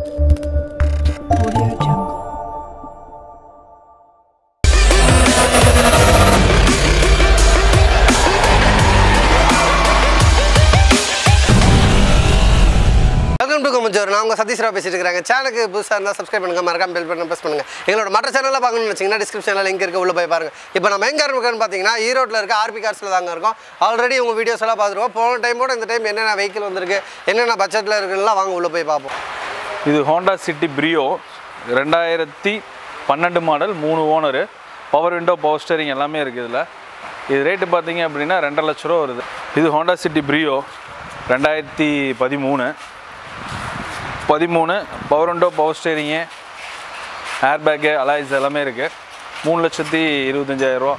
Audio Jungle. Welcome to கமுச்சோர் நான் உங்கள் சதீஷ்ரா பேசிட்டு இருக்கிறாங்க சேனலுக்கு புதுசாக இருந்தால் சப்ஸ்கிரைப் பண்ணுங்க மறக்காம பெல் பட்டன் ப்ரெஸ் பண்ணுங்க எங்களோட மற்ற சேனலில் பார்க்கணும்னு வச்சிங்கன்னா டிஸ்கிரிப்ஷனில் லிங்க் இருக்கு உள்ள போய் பாருங்க இப்போ நம்ம எங்கே இருக்கோம்னு பார்த்தீங்கன்னா ஈரோட்டில் இருக்க ஆர்பி கார்ஸில் தாங்க இருக்கோம் ஆல்ரெடி உங்கள் வீடியோஸ் எல்லாம் பார்த்துருவோம் போன டைமோட இந்த டைம் என்னென்ன வெஹிக்கிள் வந்திருக்கு என்னென்ன பட்ஜெட்டில் இருக்குலாம் வாங்க உள்ள போய் பார்ப்போம் இது ஹோண்டா சிட்டி பிரியோ ரெண்டாயிரத்தி பன்னெண்டு மாடல் மூணு owner power window power steering எல்லாமே இருக்குது இதில் இது ரேட்டு பார்த்தீங்க அப்படின்னா ரெண்டரை லட்ச ரூபா வருது இது ஹோண்டா சிட்டி பிரியோ ரெண்டாயிரத்தி பதிமூணு பதிமூணு power window power steering air bag alloys எல்லாமே இருக்குது மூணு லட்சத்தி இருபத்தஞ்சாயிரரூவா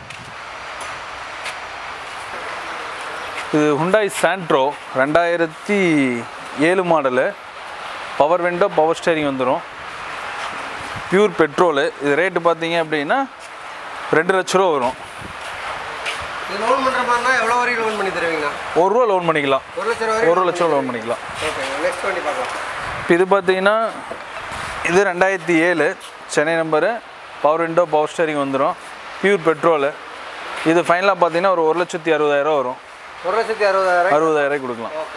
இது ஹுண்டாய் சாண்ட்ரோ ரெண்டாயிரத்தி ஏழு model power window power steering வந்துடும் பியூர் பெட்ரோலு இது ரேட்டு பார்த்தீங்க அப்படின்னா ரெண்டு லட்ச ரூபா வரும் இது லோன் பண்ணுற மாதிரினா எவ்வளோ வரையும் லோன் பண்ணி தருவீங்கண்ணா ஒரு ரூபா லோன் பண்ணிக்கலாம் ஒரு லட்சம் ரூபா ஒரு லட்சம் லோன் பண்ணிக்கலாம் ஓகே நெக்ஸ்ட் வண்டி பார்க்கலாம் இப்போ இது பார்த்தீங்கன்னா இது ரெண்டாயிரத்தி ஏழு Chennai number power window power steering வந்துடும் பியூர் பெட்ரோலு இது ஃபைனலாக பார்த்தீங்கன்னா ஒரு ஒரு லட்சத்தி அறுபதாயிரம் வரும் ஒரு லட்சத்தி அறுபதாயிரம் அறுபதாயிரம் கொடுக்கலாம் ஓகே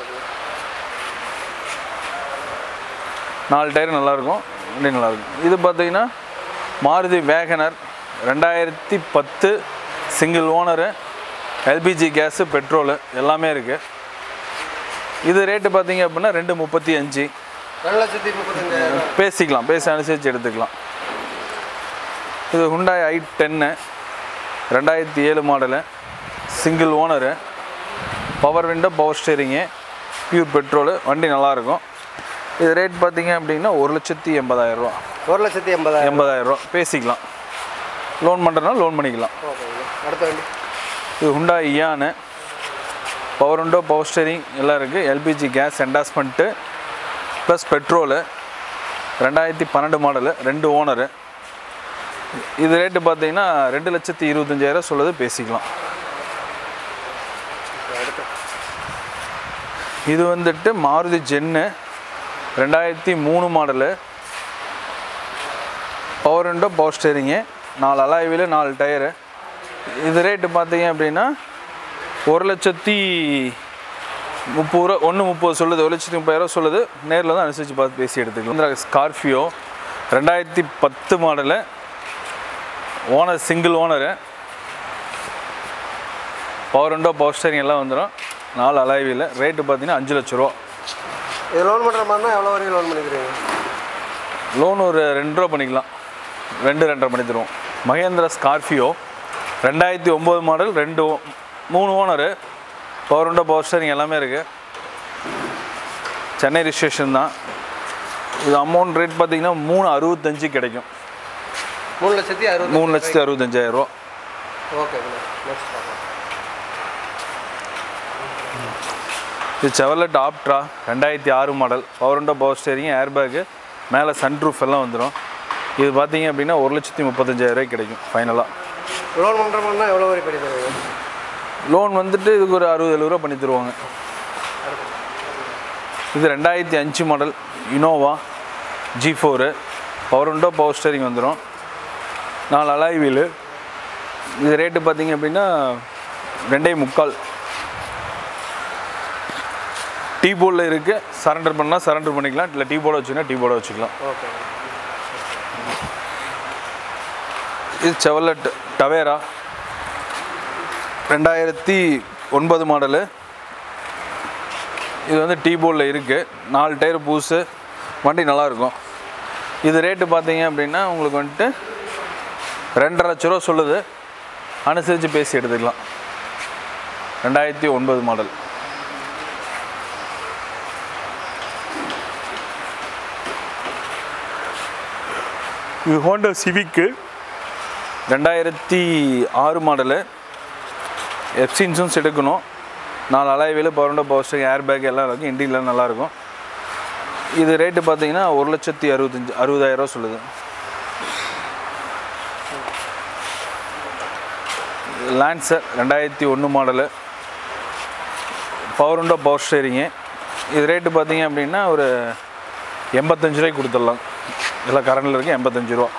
நாலு டயர் நல்லாயிருக்கும் வண்டி நல்லாயிருக்கும் இது பார்த்தீங்கன்னா மாருதி வேகனர் ரெண்டாயிரத்தி பத்து single owner LPG gas petrol எல்லாமே இருக்குது இது ரேட்டு பார்த்தீங்க அப்படின்னா ரெண்டு முப்பத்தி அஞ்சு ரெண்டு லட்சத்தி முப்பத்தஞ்சாயிரம் பேசிக்கலாம் பேசி அனுசரித்து எடுத்துக்கலாம் இது ஹுண்டாய் ஐ டென்னு ரெண்டாயிரத்தி ஏழு model single owner power window power steering pure petrol வண்டி நல்லாயிருக்கும் இது ரேட் பார்த்தீங்க அப்படின்னா ஒரு லட்சத்தி எண்பதாயிரரூவா ஒரு லட்சத்தி எண்பதாயிரம் எண்பதாயிரரூவா பேசிக்கலாம் லோன் பண்ணுறதுனா லோன் பண்ணிக்கலாம் ஓகேங்க அடுத்த வண்டி இது Hyundai Eon power window power steering எல்லாம் இருக்குது LPG gas endorsement plus petrol ரெண்டாயிரத்தி பன்னெண்டு மாடலு ரெண்டு ஓனரு இது ரேட்டு பார்த்தீங்கன்னா ரெண்டு லட்சத்தி இருபத்தஞ்சாயிரம் சொல்லுது பேசிக்கலாம் இது வந்துட்டு மாருதி ஜென்னு ரெண்டாயிரத்தி மூணு model power window power steering நாலு அலாய்வில் நாலு டயரு இது ரேட்டு பார்த்தீங்க அப்படின்னா ஒரு லட்சத்தி முப்பது ரூபா ஒன்று முப்பது சொல்லுது ஒரு லட்சத்தி முப்பதாயிரம் சொல்லுது நேரில் தான் அனுசரித்து பார்த்து பேசி எடுத்துக்கலாம் இந்த ஸ்கார்பியோ ரெண்டாயிரத்தி பத்து model owner single owner power window power steering எல்லாம் வந்துடும் நாலு அலாய்வில் ரேட்டு பார்த்தீங்கன்னா அஞ்சு லட்ச ரூபா இது லோன் பண்ணுற மாதிரினா எவ்வளோ வரையும் லோன் பண்ணிக்கிறீங்க லோன் ஒரு ரெண்டு ரூபா பண்ணிக்கலாம் ரெண்டு ரெண்டரை பண்ணி தருவோம் மகேந்திரா ஸ்கார்பியோ ரெண்டாயிரத்தி ஒம்பது மாடல் ரெண்டு ஓ- மூணு owner power window power steering எல்லாமே இருக்குது சென்னை ரிஜிஸ்ட்ரேஷன் தான் இது அமௌண்ட் ரேட் பார்த்தீங்கன்னா மூணு அறுபத்தஞ்சு கிடைக்கும் மூணு லட்சத்தி அறுபது மூணு லட்சத்தி அறுபத்தஞ்சாயிரம் ரூபா ஓகே நெக்ஸ்ட் பார்க்கலாம் இது செவலட் ஆப்ட்ரா ரெண்டாயிரத்தி ஆறு model power window power steering airbag மேலே சன்ரூஃப் எல்லாம் வந்துடும் இது பார்த்தீங்க அப்படின்னா ஒரு லட்சத்தி முப்பத்தஞ்சாயிரம் ரூபாய்க்கு கிடைக்கும் ஃபைனலாக லோன் பண்ணுற மாதிரினா எவ்வளோ வரையும் பண்ணி தருவீங்க லோன் வந்துட்டு இதுக்கு ஒரு அறுபது எழுபது ரூபா பண்ணி தருவாங்க இது ரெண்டாயிரத்தி அஞ்சு model Innova G four power window power steering வந்துடும் நாலு அலாய் வீலு இது ரேட்டு பார்த்தீங்க அப்படின்னா ரெண்டே முக்கால் டீ போர்டில் இருக்குது சரண்டர் பண்ணால் சரண்டர் பண்ணிக்கலாம் இல்லை டீ போர்டை வச்சுன்னா டீ போர்டை வச்சுக்கலாம் ஓகே இது செவலட் டவேரா ரெண்டாயிரத்தி ஒன்பது மாடலு இது வந்து டீ போர்டில் இருக்குது நாலு டயர் பூஸு வண்டி நல்லாயிருக்கும் இது ரேட்டு பார்த்தீங்க அப்படின்னா உங்களுக்கு வந்துட்டு ரெண்டரை லட்ச ரூபா சொல்லுது அனுசரித்து பேசி எடுத்துக்கலாம் ரெண்டாயிரத்தி ஒன்பது மாடல் இது ஹோண்டா சிவிக்கு ரெண்டாயிரத்தி ஆறு மாடலு எஃப்சி இன்சூரன்ஸ் எடுக்கணும் நாலு alloy wheel power window power steering airbag எல்லாம் இருக்கும் இண்டியெலாம் நல்லாயிருக்கும் இது ரேட்டு பார்த்தீங்கன்னா ஒரு லட்சத்தி அறுபத்தஞ்சு அறுபதாயிரரூவா சொல்லுது லான்சர் ரெண்டாயிரத்தி ஒன்று model power window power steering இது ரேட்டு பார்த்தீங்க அப்படின்னா ஒரு எண்பத்தஞ்சு ரூபாய்க்கு கொடுத்துடலாம் எல்லாம் கரண்டில் இருக்கு எண்பத்தஞ்சு ரூபா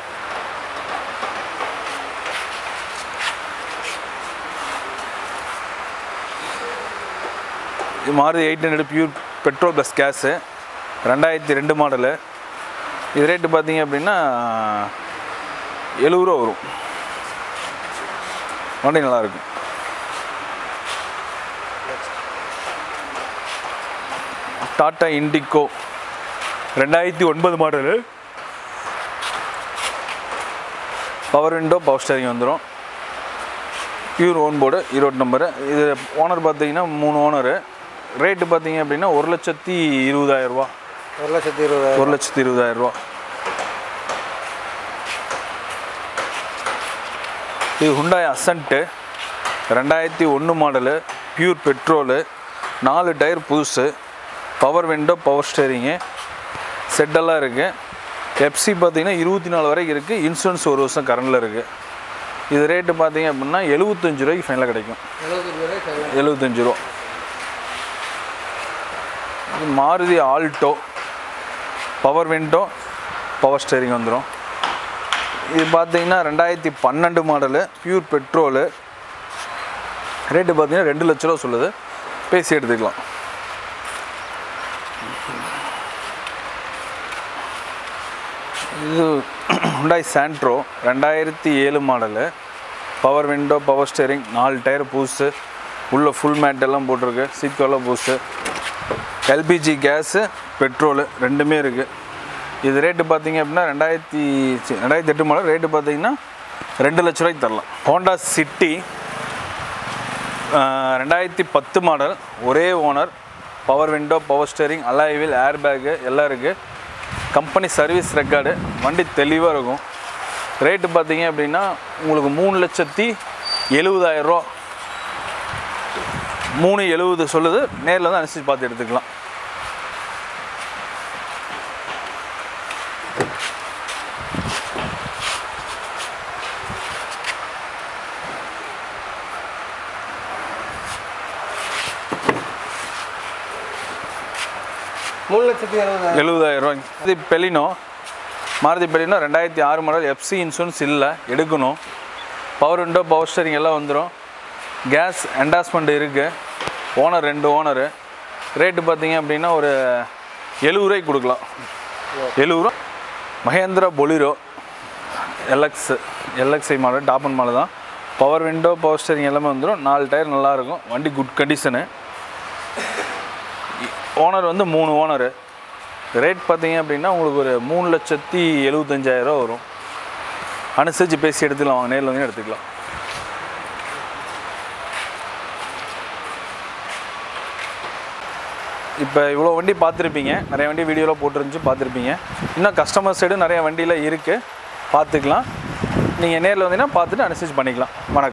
இது Maruti eight hundred pure petrol plus gas ரெண்டாயிரத்தி ரெண்டு மாடலு இது ரேட்டு பார்த்தீங்க அப்படின்னா எழுபது ரூபா வரும் வண்டி நல்லாயிருக்கும் டாட்டா இண்டிகோ ரெண்டாயிரத்தி ஒன்பது model power window power steering வந்துடும் pure own board Erode number இது ஓனர் பார்த்தீங்கன்னா மூணு ஓனரு ரேட்டு பார்த்தீங்க அப்படின்னா ஒரு லட்சத்தி இருபதாயிரம் ரூபா ஒரு லட்சத்தி இருபதாயிரம் ஒரு லட்சத்தி இருபதாயிரம் ரூபா இது ஹுண்டாய் அசன்ட்டு ரெண்டாயிரத்தி ஒன்று மாடலு பியூர் பெட்ரோலு நாலு டயர் புதுசு பவர் விண்டோ பவர் ஸ்டேரிங்கு செட்டெல்லாம் இருக்குது எஃப்சி பார்த்தீங்கன்னா இருபத்தி நாலு வரைக்கும் இருக்குது இன்சூரன்ஸ் ஒரு வருஷம் கரண்டில் இருக்குது இது ரேட்டு பார்த்தீங்க அப்படின்னா எழுபத்தஞ்சு ரூபாய்க்கு ஃபைனலாக கிடைக்கும் எழுபத்தஞ்சு ரூபாய் எழுபத்தஞ்சு ரூபா இது Maruti Alto power window power steering வந்துடும் இது பார்த்தீங்கன்னா ரெண்டாயிரத்தி பன்னெண்டு மாடலு பியூர் பெட்ரோலு ரேட்டு பார்த்தீங்கன்னா ரெண்டு லட்ச ரூபா சொல்லுது பேசி எடுத்துக்கலாம் இது ஹுண்டாய் சாண்ட்ரோ ரெண்டாயிரத்தி ஏழு model power window power steering நாலு டயர் புதுசு உள்ள ஃபுல் மேட் எல்லாம் போட்டிருக்கு சீட் கவர்லாம் புதுசு எல்பிஜி கேஸு பெட்ரோலு ரெண்டுமே இருக்குது இது ரேட்டு பார்த்தீங்க அப்படின்னா ரெண்டாயிரத்தி சி- ரெண்டாயிரத்தி எட்டு மாடல் ரேட்டு பார்த்தீங்கன்னா ரெண்டு லட்ச ரூபாய்க்கு தரலாம் ஹோண்டா சிட்டி ரெண்டாயிரத்தி பத்து மாடல் ஒரே owner power window power steering alloy wheel airbag எல்லாம் இருக்குது கம்பெனி சர்வீஸ் ரெக்கார்டு வண்டி தெளிவாக இருக்கும் ரேட்டு பார்த்தீங்க அப்படின்னா உங்களுக்கு மூணு லட்சத்தி எழுபதாயிரம் ரூபா மூணு எழுபது சொல்லுது நேரில் வந்து அனுசரித்து பார்த்து எடுத்துக்கலாம் மூணு லட்சத்தி எழுபதாயிரம் எழுபதாயிரம் ரூபாய் இது பெலினோ மாருதி பெலினோ ரெண்டாயிரத்தி ஆறு மாடல் எஃப்சி இன்சூரன்ஸ் இல்லை எடுக்கணும் பவர் விண்டோ பவர் ஸ்டேரிங் எல்லாம் வந்துடும் கேஸ் என்டாஸ்மெண்ட் இருக்குது ஓனர் ரெண்டு ஓனரு ரேட்டு பார்த்தீங்க அப்படின்னா ஒரு எழுபது ரூபாய்க்கு கொடுக்கலாம் எழுபது ரூபா Mahindra Bolero LX LXi model top end model தான் பவர் விண்டோ பவர் ஸ்டேரிங் எல்லாமே வந்துடும் நாலு டயர் நல்லாயிருக்கும் வண்டி குட் கண்டிஷனு ஓனர் வந்து மூணு ஓனரு ரேட் பார்த்தீங்க அப்படின்னா உங்களுக்கு ஒரு மூணு லட்சத்தி எழுபத்தஞ்சாயிரம் ரூபா வரும் அனுசரித்து பேசி எடுத்துக்கலாம் வாங்க நேரில் வந்து எடுத்துக்கலாம் இப்போ இவ்வளோ வண்டி பார்த்துருப்பீங்க நிறைய வண்டி வீடியோவில் போட்டுருந்துச்சு பார்த்துருப்பீங்க இன்னும் கஸ்டமர் சைடு நிறைய வண்டியில் இருக்குது பார்த்துக்கலாம் நீங்கள் நேரில் வந்தீங்கன்னா பார்த்துட்டு அனுசரித்து பண்ணிக்கலாம் வணக்கம்